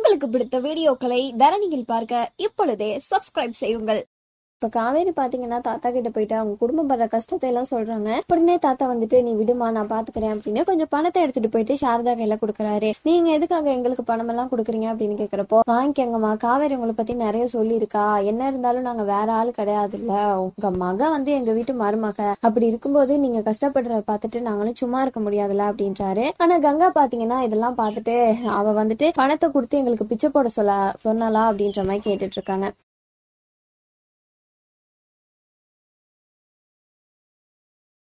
உங்களுக்கு பிடித்த வீடியோக்களை தரணியில் பார்க்க இப்பொழுதே சப்ஸ்கிரைப் செய்யுங்கள் இப்ப காவேரி பாத்தீங்கன்னா தாத்தா கிட்ட போயிட்டு அவங்க குடும்பம் படுற கஷ்டத்தை எல்லாம் சொல்றாங்க உடனே தாத்தா வந்துட்டு நீ விடுமா நான் பாத்துக்கிறேன் அப்படின்னு கொஞ்சம் பணத்தை எடுத்துட்டு போயிட்டு சாரதா கையில கொடுக்குறாரு நீங்க எதுக்காக எங்களுக்கு பணம் எல்லாம் கொடுக்குறீங்க அப்படின்னு கேக்குறப்போ வாங்கிக்கங்கம்மா காவேரி உங்களை பத்தி நிறைய சொல்லியிருக்கா என்ன இருந்தாலும் நாங்க வேற ஆள் கிடையாது இல்ல உங்க மக வந்து எங்க வீட்டு மருமக அப்படி இருக்கும்போது நீங்க கஷ்டப்படுறத பார்த்துட்டு நாங்களும் சும்மா இருக்க முடியாதுல்ல அப்படின்றாரு ஆனா கங்கா பாத்தீங்கன்னா இதெல்லாம் பார்த்துட்டு அவ வந்துட்டு பணத்தை கொடுத்து எங்களுக்கு பிச்சை போட சொல்ல சொன்னாலா அப்படின்ற மாதிரி கேட்டுட்டு இருக்காங்க